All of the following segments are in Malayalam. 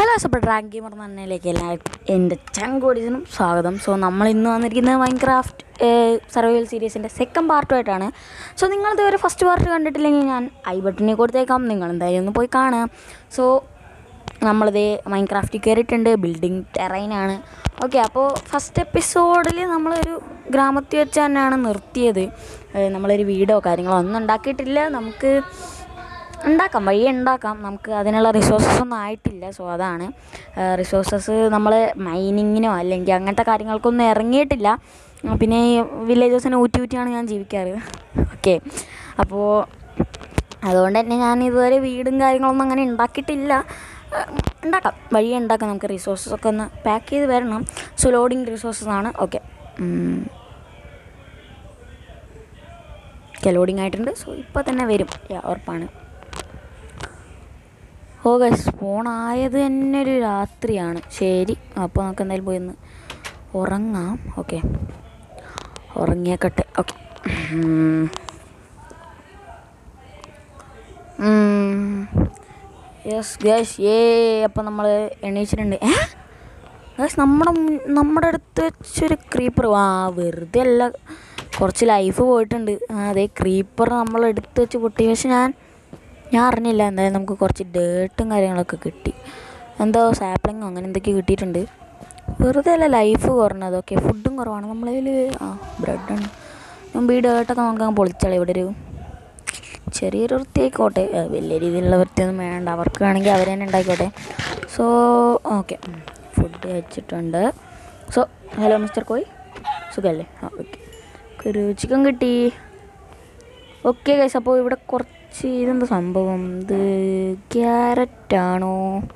ഹലോ സപ്പോൾ ഡ്രാഗ് ഗെയിമർ എന്നതിലേക്ക് എല്ലാവർക്കും എൻ്റെ ചങ്കോടിസിനും സ്വാഗതം സോ നമ്മൾ ഇന്ന് വന്നിരിക്കുന്നത് മൈൻക്രാഫ്റ്റ് സർവൈവൽ സീരീസിൻ്റെ സെക്കൻഡ് പാർട്ടുമായിട്ടാണ് സോ നിങ്ങൾ ഇതുവരെ ഫസ്റ്റ് പാർട്ട് കണ്ടിട്ടില്ലെങ്കിൽ ഞാൻ ഐ ബട്ടണിൽ കൊടുത്തേക്കാം നിങ്ങൾ എന്തായാലും ഒന്ന് പോയി കാണുക സോ നമ്മളിത് മൈൻക്രാഫ്റ്റിൽ കയറിയിട്ടുണ്ട് ബിൽഡിംഗ് ടെറൈനാണ് ഓക്കെ അപ്പോൾ ഫസ്റ്റ് എപ്പിസോഡിൽ നമ്മളൊരു ഗ്രാമത്തിൽ വെച്ച് തന്നെയാണ് നിർത്തിയത് ഏഹ് നമ്മളൊരു വീടോ കാര്യങ്ങളോ ഒന്നും ഉണ്ടാക്കിയിട്ടില്ല നമുക്ക് ഉണ്ടാക്കാം വഴി ഉണ്ടാക്കാം നമുക്ക് അതിനുള്ള റിസോഴ്സസ് ഒന്നും ആയിട്ടില്ല സോ അതാണ് റിസോഴ്സസ് നമ്മൾ മൈനിങ്ങിനോ അല്ലെങ്കിൽ അങ്ങനത്തെ കാര്യങ്ങൾക്കൊന്നും ഇറങ്ങിയിട്ടില്ല ആ, പിന്നെ ഈ വില്ലേജസിനെ ഊറ്റി ഊറ്റിയാണ് ഞാൻ ജീവിക്കാറ് ഓക്കെ അപ്പോൾ അതുകൊണ്ട് തന്നെ ഞാൻ ഇതുവരെ വീടും കാര്യങ്ങളൊന്നും അങ്ങനെ ഉണ്ടാക്കിയിട്ടില്ല ആ, ഉണ്ടാക്കാം വഴി ഉണ്ടാക്കാം നമുക്ക് റിസോഴ്സസ് ഒക്കെ ഒന്ന് പാക്ക് ചെയ്ത് വരണം സോ ലോഡിങ് റിസോഴ്സസ് ആണ് ഓക്കെ ലോഡിങ് ആയിട്ടുണ്ട് സോ ഇപ്പോൾ തന്നെ വരും Yeah, ഉറപ്പാണ് ഓ ഗൈസ് ഫോണായത് തന്നെ ഒരു രാത്രിയാണ് ശരി അപ്പോൾ നമുക്ക് എന്തായാലും പോയി ഒന്ന് ഉറങ്ങാം ഓക്കെ ഉറങ്ങിയേക്കട്ടെ ഓക്കെ യെസ് ഗൈസ് ഏ അപ്പം നമ്മൾ എണീച്ചിട്ടുണ്ട് ഏ ഗൈസ് നമ്മുടെ മുൻ- നമ്മുടെ അടുത്ത് വെച്ചൊരു ക്രീപ്പർ ആ വെറുതെ അല്ല കുറച്ച് ലൈഫ് പോയിട്ടുണ്ട് ആ അതെ ക്രീപ്പർ നമ്മൾ എടുത്ത് വെച്ച് പൊട്ടി പക്ഷെ ഞാൻ ഞാൻ അറിഞ്ഞില്ല എന്തായാലും നമുക്ക് കുറച്ച് ഡേർട്ടും കാര്യങ്ങളൊക്കെ കിട്ടി എന്തോ സാപ്ലിങ്ങോ അങ്ങനെ എന്തൊക്കെയോ കിട്ടിയിട്ടുണ്ട് വെറുതെ അല്ല ലൈഫ് കുറഞ്ഞത് ഓക്കെ ഫുഡും കുറവാണ് നമ്മളതിൽ ആ ബ്രെഡാണ് മുമ്പ് ഈ ഡേർട്ടൊക്കെ നമുക്ക് പൊളിച്ചാളെ ഇവിടെ ഒരു ചെറിയൊരു വൃത്തിയായിക്കോട്ടെ ആ, വലിയ രീതിയിലുള്ള വൃത്തിയൊന്നും വേണ്ട അവർക്ക് വേണമെങ്കിൽ അവർ തന്നെ ഉണ്ടായിക്കോട്ടെ സോ ഓക്കെ ഫുഡ് കഴിച്ചിട്ടുണ്ട് സോ ഹലോ മിസ്റ്റർ കോയ് സുഖമല്ലേ ആ ഓക്കെ ഒരു ചിക്കൻ കിട്ടി ഓക്കെ ഗൈസ് അപ്പോൾ ഇവിടെ കുറച്ച് ഇതെന്താ സംഭവം ഇത് ക്യാരറ്റാണോ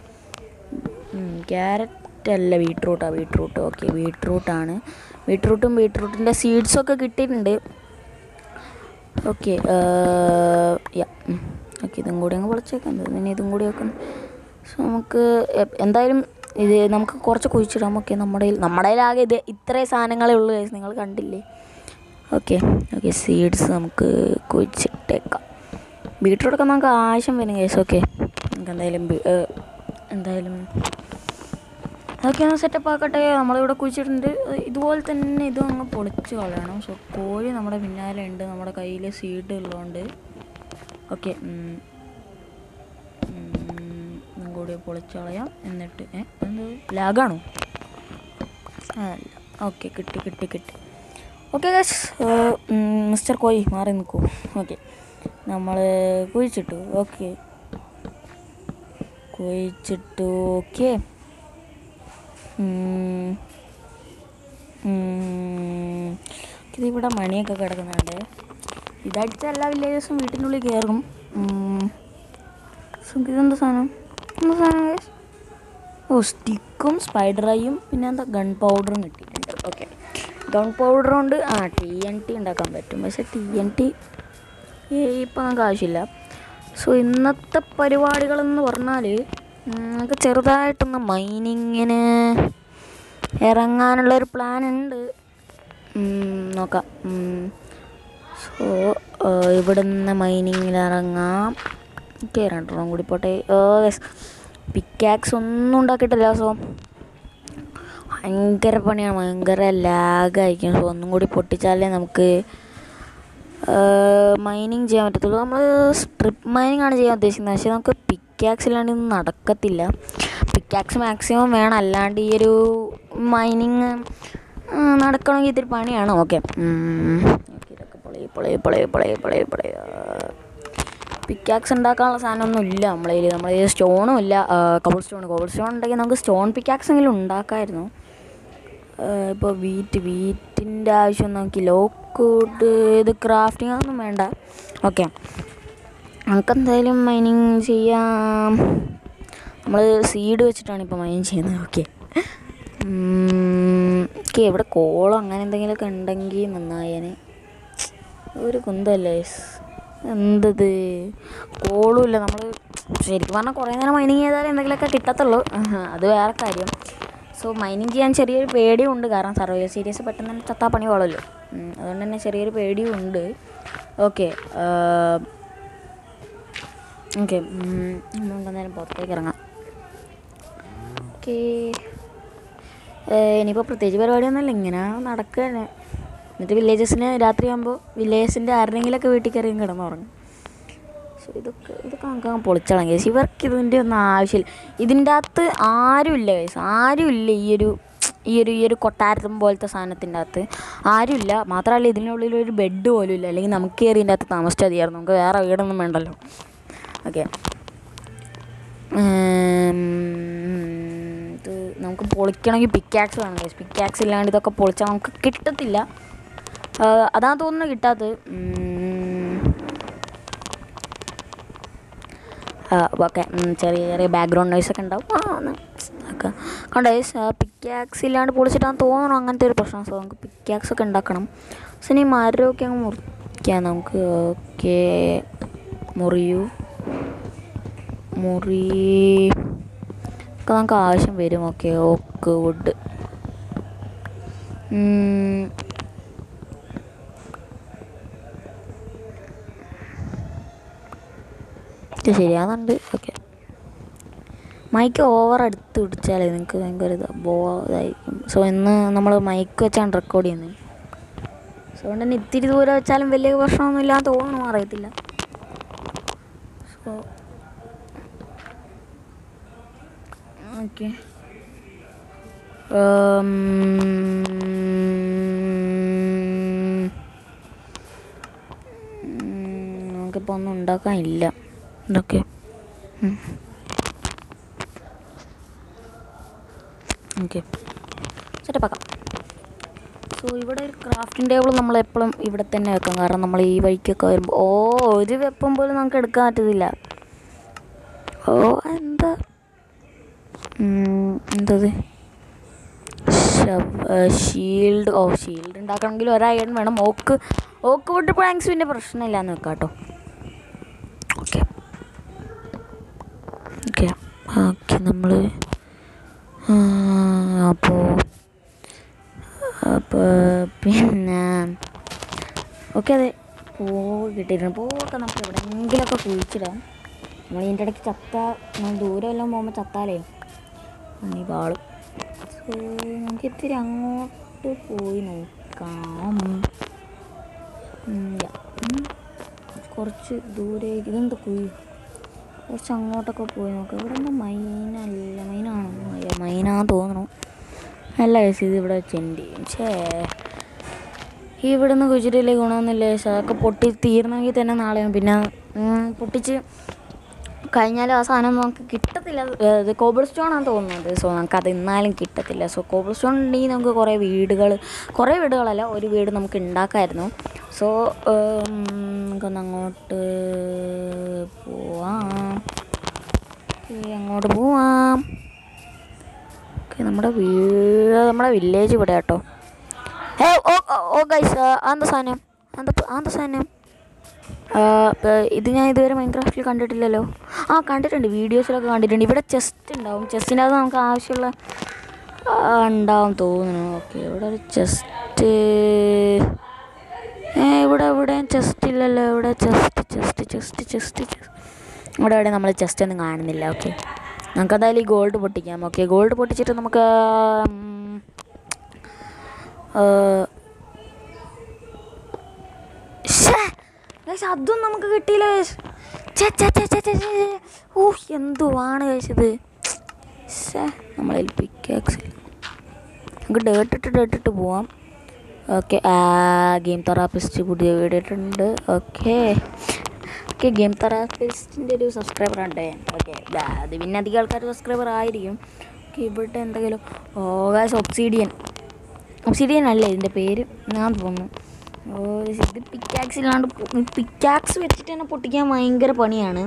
ക്യാരറ്റ് അല്ല ബീട്രൂട്ടാണ് ബീട്രൂട്ട് ഓക്കെ ബീട്രൂട്ടാണ് ബീട്രൂട്ടും ബീട്രൂട്ടിൻ്റെ സീഡ്സൊക്കെ കിട്ടിയിട്ടുണ്ട് ഓക്കെ യാ ഓക്കെ ഇതും കൂടി അങ്ങ് പൊളിച്ചേക്കാം പിന്നെ ഇതും കൂടി വെക്കണം സോ നമുക്ക് എ- എന്തായാലും ഇത് നമുക്ക് കുറച്ച് കുഴിച്ചിടാം ഓക്കെ നമ്മുടെ കയ്യിൽ- നമ്മുടെ കയ്യിലാകെ ഇത് ഇത്രയും സാധനങ്ങളേ ഉള്ളൂ guys. നിങ്ങൾ കണ്ടില്ലേ ഓക്കെ ഓക്കെ സീഡ്സ് നമുക്ക് കുഴിച്ചിട്ടേക്കാം ബീട്രൂട്ടൊക്കെ നമുക്ക് ആവശ്യം വരും കേസ് ഓക്കെ നമുക്ക് എന്തായാലും ബി- ഏ, എന്തായാലും അതൊക്കെ ഒന്ന് സെറ്റപ്പ് ആക്കട്ടെ നമ്മളിവിടെ കുഴിച്ചിട്ടുണ്ട് ഇതുപോലെ തന്നെ ഇതും അങ്ങ് പൊളിച്ച് കളയണം സോ കോഴി നമ്മുടെ പിന്നാലെ ഉണ്ട് നമ്മുടെ കയ്യിൽ സീഡ് ഉള്ളതുകൊണ്ട് ഓക്കെ ഇതും കൂടി പൊളിച്ച് കളയാം എന്നിട്ട് ഏ എന്ത് ലാഗാണോ അല്ല ഓക്കെ കിട്ടി കിട്ടി കിട്ടി ഓക്കെ ഗസ് മിസ്റ്റർ കോയി മാറി നിൽക്കൂ ഓക്കെ നമ്മൾ കുഴിച്ചിട്ടു ഓക്കെ കുഴിച്ചിട്ടു ഓക്കെ ഇതിവിടെ മണിയൊക്കെ കിടക്കുന്നുണ്ട് ഇതടിച്ച എല്ലാ വില്ലേജസും വീട്ടിൻ്റെ ഉള്ളിൽ കയറും ഉം. സോ, ഇതെന്താ സാധനം എന്താ സാധനം guys? ഓ സ്റ്റിക്കും സ്പൈഡറായും പിന്നെ എന്താ ഗൺ പൗഡറും കിട്ടിയിട്ടുണ്ട് ഓക്കെ ഗൺ പൗഡർ കൊണ്ട് ആ ടി എൻ ടി ഉണ്ടാക്കാൻ പറ്റും പക്ഷെ ടി എൻ ടി ഇപ്പം നമുക്ക് ആവശ്യമില്ല സോ ഇന്നത്തെ പരിപാടികളെന്ന് പറഞ്ഞാൽ നമുക്ക് ചെറുതായിട്ടൊന്ന് മൈനിങ്ങിന് ഇറങ്ങാനുള്ളൊരു പ്ലാൻ ഉണ്ട് ഉം, നോക്കാം സോ ഇവിടെ നിന്ന് മൈനിങ്ങിൽ ഇറങ്ങാം ഓക്കെ രണ്ടെണ്ണം കൂടി പോട്ടെ പിക്കാക്സ് ഒന്നും ഉണ്ടാക്കിയിട്ടില്ല സോ ഭയങ്കര പണിയാണ് ഭയങ്കര ലാഗായിരിക്കും സോ ഒന്നും കൂടി പൊട്ടിച്ചാലേ നമുക്ക് മൈനിങ് ചെയ്യാൻ പറ്റത്തുള്ളൂ നമ്മൾ സ്ട്രിപ്പ് മൈനിങ് ആണ് ചെയ്യാൻ ഉദ്ദേശിക്കുന്നത് പക്ഷേ നമുക്ക് പിക്കാക്സ് ഇല്ലാണ്ട് ഇതൊന്നും നടക്കത്തില്ല പിക്കാക്സ് മാക്സിമം വേണം അല്ലാണ്ട് ഈ ഒരു മൈനിങ് നടക്കണമെങ്കിൽ ഇത്തിരി പണിയാണ് ഓക്കെ ഇതൊക്കെ പൊളി പൊളി പൊളി പൊളി പൊളി പൊളി പിക്കാക്സ് ഉണ്ടാക്കാനുള്ള സാധനമൊന്നും ഇല്ല നമ്മളെ കയ്യിൽ നമ്മളെ കയ്യിൽ സ്റ്റോണും ഇല്ല കബിൾ സ്റ്റോൺ കബിൾ സ്റ്റോൺ ഉണ്ടെങ്കിൽ നമുക്ക് സ്റ്റോൺ പിക്കാക്സ് എങ്കിലും ഉണ്ടാക്കാമായിരുന്നു ഇപ്പോൾ വീറ്റ് വീറ്റിൻ്റെ ആവശ്യം നമുക്ക് ലോക്ക്വുഡ് ഇത് ക്രാഫ്റ്റിംഗ് ഒന്നും വേണ്ട ഓക്കെ നമുക്ക് എന്തായാലും മൈനിങ് ചെയ്യാം നമ്മൾ സീഡ് വെച്ചിട്ടാണ് ഇപ്പോൾ മൈൻ ചെയ്യുന്നത് ഓക്കെ ഓക്കെ ഇവിടെ കോളം അങ്ങനെ എന്തെങ്കിലുമൊക്കെ ഉണ്ടെങ്കിൽ നന്നായേനെ ഒരു കുന്തല്ലേ എന്തത് കോളും ഇല്ല നമ്മൾ ശരിക്കും പറഞ്ഞാൽ കുറേ നേരം മൈനിങ് ചെയ്താലേ എന്തെങ്കിലുമൊക്കെ കിട്ടത്തുള്ളൂ ആഹാ, അത് വേറെ കാര്യം സോ മൈനിങ് ചെയ്യാൻ ചെറിയൊരു പേടിയും ഉണ്ട് കാരണം സർവൈവൽ സീരീസ് പെട്ടെന്ന് തന്നെ ചത്താ പണി കൊള്ളല്ലോ ഉം, അതുകൊണ്ട് തന്നെ ചെറിയൊരു പേടിയും ഉണ്ട് ഓക്കെ ഓക്കെ നമുക്ക് എന്തായാലും പുറത്തേക്ക് ഇറങ്ങാം ഓക്കെ ഇനിയിപ്പോൾ പ്രത്യേകിച്ച് പരിപാടിയൊന്നുമില്ല ഇങ്ങനെ നടക്കുക തന്നെ എന്നിട്ട് വില്ലേജസിന് രാത്രിയാകുമ്പോൾ വില്ലേജസിൻ്റെ ആരുടെങ്കിലൊക്കെ വീട്ടിൽ കയറി കിടന്നുറങ്ങും സോ ഇതൊക്കെ ഇതൊക്കെ നമുക്ക് അങ്ങ് പൊളിച്ചളാം കേസ് ഇവർക്ക് ഇതിൻ്റെ ഒന്നും ആവശ്യമില്ല ഇതിൻ്റെ അകത്ത് ആരുമില്ല കേസ് ആരുമില്ല ഈ ഒരു ഈ ഒരു ഈ ഒരു കൊട്ടാരത്തും പോലത്തെ സാധനത്തിൻ്റെ അകത്ത് ആരുമില്ല മാത്രമല്ല ഇതിനുള്ളിൽ ഒരു ബെഡ് പോലും ഇല്ല അല്ലെങ്കിൽ നമുക്ക് കയറി ഇതിൻ്റെ അകത്ത് താമസിച്ചാൽ മതിയായിരുന്നു നമുക്ക് വേറെ വീടൊന്നും വേണ്ടല്ലോ ഓക്കെ ഇത് നമുക്ക് പൊളിക്കണമെങ്കിൽ പിക്കാക്സ് വേണം ഗൈസ് പിക്കാക്സ് ഇല്ലാണ്ട് ഇതൊക്കെ പൊളിച്ചാൽ നമുക്ക് കിട്ടത്തില്ല ആ, അതാ തോന്നുന്നു കിട്ടാത്തത് ഓക്കെ ചെറിയ ചെറിയ ബാക്ക്ഗ്രൗണ്ട് നോയ്സ് ഒക്കെ ഉണ്ടാവും ആ ഒന്ന് ഒക്കെ കണ്ടോ ഗൈസ് പിക്കാക്സ് ഇല്ലാണ്ട് പൊളിച്ചിട്ടാന്ന് തോന്നണം അങ്ങനത്തെ ഒരു പ്രശ്നം സോ നമുക്ക് പിക്കാക്സ് ഒക്കെ ഉണ്ടാക്കണം സോ ഇനി മരമൊക്കെ അങ്ങ് മുറിക്കാം നമുക്ക് ഓക്കെ മുറിയൂ മുറി ഒക്കെ നമുക്ക് ആവശ്യം വരും ഓക്കെ ഓക്ക് വുഡ് ഇത് ശരിയാകുന്നുണ്ട് ഓക്കെ മൈക്ക് ഓവർ അടുത്ത് പിടിച്ചാലേ നിങ്ങൾക്ക് ഭയങ്കര ഇത് ബോ ഇതായിരിക്കും സോ ഇന്ന് നമ്മൾ മൈക്ക് വെച്ചാണ് റെക്കോർഡ് ചെയ്യുന്നത് സോ അതുകൊണ്ട് തന്നെ ഇത്തിരി ദൂരം വെച്ചാലും വലിയ പ്രശ്നമൊന്നും ഇല്ലാന്ന് തോന്നുന്നു അറിയത്തില്ല സോ ഓക്കെ നമുക്കിപ്പോൾ ഒന്നും ഉണ്ടാക്കാനില്ല ഇതൊക്കെ ഓക്കെ സെറ്റപ്പാക്കാം സോ ഇവിടെ ഒരു ക്രാഫ്റ്റിംഗ് ടേബിൾ നമ്മൾ എപ്പോഴും ഇവിടെ തന്നെ വെക്കാം കാരണം നമ്മൾ ഈ വഴിക്കൊക്കെ വരുമ്പോൾ ഓ ഒരു വെപ്പം പോലും നമുക്ക് എടുക്കാൻ പറ്റത്തില്ല ഓ എന്താ ഉം, എന്തത് ഷീൽഡ് ഓ ഷീൽഡ് ഉണ്ടാക്കണമെങ്കിൽ ഒരു അയൺ വേണം ഓക്ക് ഓക്ക് വുഡ് പ്ലാങ്ക്സ് പിന്നെ പ്രശ്നമില്ലാന്ന് വെക്കാം കേട്ടോ ഓക്കെ ഓക്കെ ഓക്കെ നമ്മൾ അപ്പോൾ അപ്പോൾ പിന്നെ ഓക്കെ അതെ പൂ കിട്ടിയിരുന്നു പൂവൊക്കെ നമുക്ക് എവിടെയെങ്കിലുമൊക്കെ കുഴിച്ചിടാം നമ്മൾ ഇതിൻ്റെ ഇടയ്ക്ക് ചത്ത നമ്മൾ ദൂരം എല്ലാം പോകുമ്പോൾ ചത്താലേ നീ പാളും സോ നമുക്ക് ഇത്തിരി അങ്ങോട്ട് പോയി നോക്കാം ഉം, yeah. ഉം. കുറച്ച് ദൂരേക്ക് ഇതെന്താ കുഴി കുറച്ച് അങ്ങോട്ടൊക്കെ പോയി നോക്കാം ഇവിടെ എന്താ മൈനല്ല മൈനാണോ അയ്യോ മൈനാന്ന് തോന്നണു അല്ല കേസ് ഇത് ഇവിടെ ചെണ്ടി ഛേ ഇവിടുന്ന് കുച്ചിട്ടില്ലേ ഗുണമൊന്നുമില്ല കേസ് അതൊക്കെ പൊട്ടി തീർന്നെങ്കിൽ തന്നെ നാളെയും പിന്നെ ഉം, പൊട്ടിച്ച് കഴിഞ്ഞാലും ആ സാധനം നമുക്ക് കിട്ടത്തില്ല ഇത് കോബിൾ സ്റ്റോൺ ആണ് തോന്നുന്നത് സോ നമുക്ക് അത് എന്നാലും കിട്ടത്തില്ല സോ കോബിൾ സ്റ്റോൺ ഉണ്ടെങ്കിൽ നമുക്ക് കുറേ വീടുകൾ കുറേ വീടുകളല്ല ഒരു വീട് നമുക്ക് ഉണ്ടാക്കാമായിരുന്നു സോ നമുക്കൊന്ന് അങ്ങോട്ട് പോവാം Okay, അങ്ങോട്ട് പോവാം ഓക്കെ നമ്മുടെ വീട് നമ്മുടെ വില്ലേജ് ഇവിടെ കേട്ടോ ഏ ഓ ഓ, ഓ ഗൈസ് അതെന്താ സാധനം അതെന്താ അതെന്താ സാധനം ആ, ഇപ്പൊ ഇത് ഞാൻ ഇതുവരെ മൈൻക്രാഫ്റ്റിൽ കണ്ടിട്ടില്ലല്ലോ ആ കണ്ടിട്ടുണ്ട് വീഡിയോസിലൊക്കെ കണ്ടിട്ടുണ്ട് ഇവിടെ ചെസ്റ്റ് ഉണ്ടാവും ചെസ്റ്റിൻ്റെ അത് നമുക്ക് ആവശ്യമുള്ള ആ, ഉണ്ടാവും തോന്നുന്നു ഓക്കെ ഇവിടെ ഒരു ചെസ്റ്റ് ഏ ഇവിടെ ഇവിടെ ചെസ്റ്റ് ഇല്ലല്ലോ ഇവിടെ chest chest chest chest chest ഇവിടെ ഇവിടെ നമ്മൾ ചെസ്റ്റ് ഒന്നും കാണുന്നില്ല ഓക്കെ നമുക്ക് എന്തായാലും ഈ ഗോൾഡ് പൊട്ടിക്കാം ഓക്കെ ഗോൾഡ് പൊട്ടിച്ചിട്ട് നമുക്ക് ഉം, ആ, ശ്ശേ, guys, അതും നമുക്ക് കിട്ടിയില്ല guys. ഛെ, ഛെ, ഛെ, ഛെ, ഛെ, ഛെ. ഓ എന്തുവാണ് കഴിച്ചത് നമ്മളതിൽ പിക്കാക്സ് നമുക്ക് ഡേട്ടിട്ട് ഡേട്ടിട്ട് പോവാം ഓക്കെ ഗെയിം തെറാപ്പിസ്റ്റ് പുതിയ വീഡിയോ ഇട്ടിട്ടുണ്ട് ഓക്കെ ഓക്കെ ഗെയിം തെറാപ്പിസ്റ്റിൻ്റെ ഒരു സബ്സ്ക്രൈബർ ഉണ്ട് ഓക്കെ അത് പിന്നെ അധികം ആൾക്കാർ സബ്സ്ക്രൈബർ ആയിരിക്കും ഓക്കെ ഇവിടെ എന്തെങ്കിലും ഓ ഗാസ് ഒബ്സീഡിയൻ ഒബ്സിഡിയൻ അല്ലേ ഇതിൻ്റെ പേര് ഞാൻ തോന്നുന്നു ഓ ഇത് പിക്കാക്സ് ഇല്ലാണ്ട് പിക്കാക്സ് വെച്ചിട്ട് തന്നെ പൊട്ടിക്കാൻ ഭയങ്കര പണിയാണ്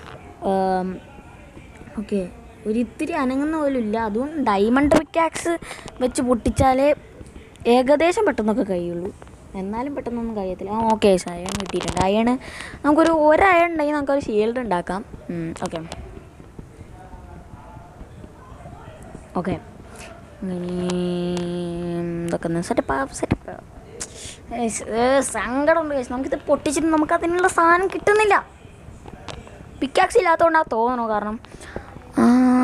ഓക്കെ ഒരു ഇത്തിരി അനങ്ങുന്ന പോലും ഇല്ല അതും ഡയമണ്ട് പിക്കാക്സ് വെച്ച് പൊട്ടിച്ചാലേ ഏകദേശം പെട്ടെന്നൊക്കെ കഴിയുള്ളൂ എന്നാലും പെട്ടെന്നൊന്നും കഴിയത്തില്ല ആ ഓക്കെ അയൺ കിട്ടിയിട്ടുണ്ട് അയൺ നമുക്കൊരു ഒരയൺ ഉണ്ടെങ്കിൽ നമുക്കൊരു ഷീൽഡ് ഉണ്ടാക്കാം ഓക്കെ ഓക്കെ ഇതൊക്കെ സെറ്റപ്പ് സെറ്റപ്പ് സങ്കടമുണ്ട് guys. നമുക്കിത് പൊട്ടിച്ചിട്ട് നമുക്ക് അതിനുള്ള സാധനം കിട്ടുന്നില്ല പിക്കാക്സ് ഇല്ലാത്തതുകൊണ്ടാണ് തോന്നണു കാരണം ആ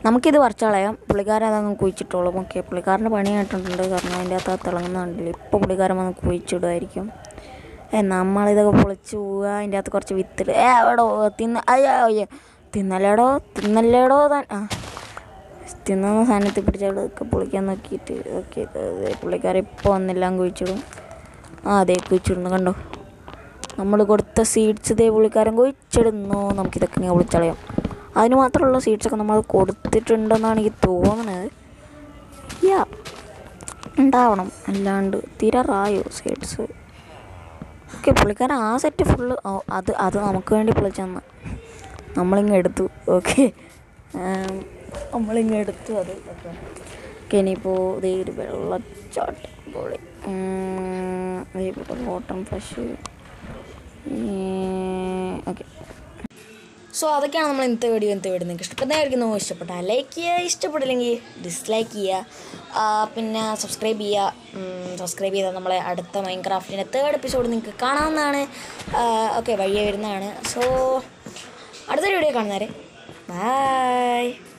നമുക്കിത് പറിച്ച് കളയാം പുള്ളിക്കാരൻ അതങ്ങ് കുഴിച്ചിട്ടോളും ഓക്കെ പുള്ളിക്കാരൻ്റെ പണി ആയിട്ടുണ്ട് കാരണം അതിൻ്റെ അകത്ത് ആ തിളങ്ങുന്ന കണ്ടില്ല ഇപ്പോൾ പുള്ളിക്കാരൻ വന്ന് കുഴിച്ചിടുമായിരിക്കും ഏ നമ്മളിതൊക്കെ പൊളിച്ച് പോവുക അതിൻ്റെ അകത്ത് കുറച്ച് വിത്തിട്ട് ഏ എവിടോ തിന്ന അയ്യോ അയ്യോ തിന്നല്ലേടോ തിന്നല്ലേടോ താൻ ആ തിന്നുന്ന സാധനത്തിൽ പിടിച്ചതൊക്കെ പൊളിക്കാൻ നോക്കിയിട്ട് ഓക്കെ പുള്ളിക്കാരൻ ഇപ്പോൾ വന്നെല്ലാം കുഴിച്ചിടും ആ അതെ കുഴിച്ചിടുന്നു കണ്ടോ നമ്മൾ കൊടുത്ത സീഡ്സ് ഇതേ പുള്ളിക്കാരൻ കുഴിച്ചിടുന്നു നമുക്കിതൊക്കെ ഇങ്ങനെ പൊളിച്ചളയാം അതിന് മാത്രമുള്ള സീഡ്സൊക്കെ നമ്മൾ കൊടുത്തിട്ടുണ്ടെന്നാണ് എനിക്ക് തോന്നുന്നത് യാ ഉണ്ടാവണം അല്ലാണ്ട് തീരാറായോ സീഡ്സ് ഓക്കെ പുള്ളിക്കാരൻ ആ സെറ്റ് ഫുള്ള് അത് അത് നമുക്ക് വേണ്ടി പൊളിച്ചെന്ന് നമ്മളിങ്ങ് എടുത്തു ഓക്കെ നമ്മളിങ്ങ് എടുത്തു അത് ഓക്കെ ഓക്കെ ഇനിയിപ്പോൾ ഇതേ ഒരു വെള്ളച്ചാട്ടം പൊളി കോട്ടൺ ഫ്രഷ് ഓക്കെ സോ അതൊക്കെയാണ് നമ്മൾ ഇന്നത്തെ വീഡിയോ ഇന്നത്തെ വീഡിയോ നിങ്ങൾക്ക് ഇഷ്ടപ്പെടുന്നതായിരിക്കുന്നു ഇഷ്ടപ്പെട്ടാൽ ലൈക്ക് ചെയ്യുക ഇഷ്ടപ്പെട്ടില്ലെങ്കിൽ ഡിസ്ലൈക്ക് ചെയ്യുക ആ, പിന്നെ സബ്സ്ക്രൈബ് ചെയ്യുക സബ്സ്ക്രൈബ് ചെയ്താൽ നമ്മളെ അടുത്ത മൈൻക്രാഫ്റ്റിൻ്റെ തേർഡ് എപ്പിസോഡ് നിങ്ങൾക്ക് കാണാവുന്നതാണ് ഓക്കെ വഴിയെ വരുന്നതാണ് സോ അടുത്തൊരു വീഡിയോ കാണുന്നവരെ ബൈ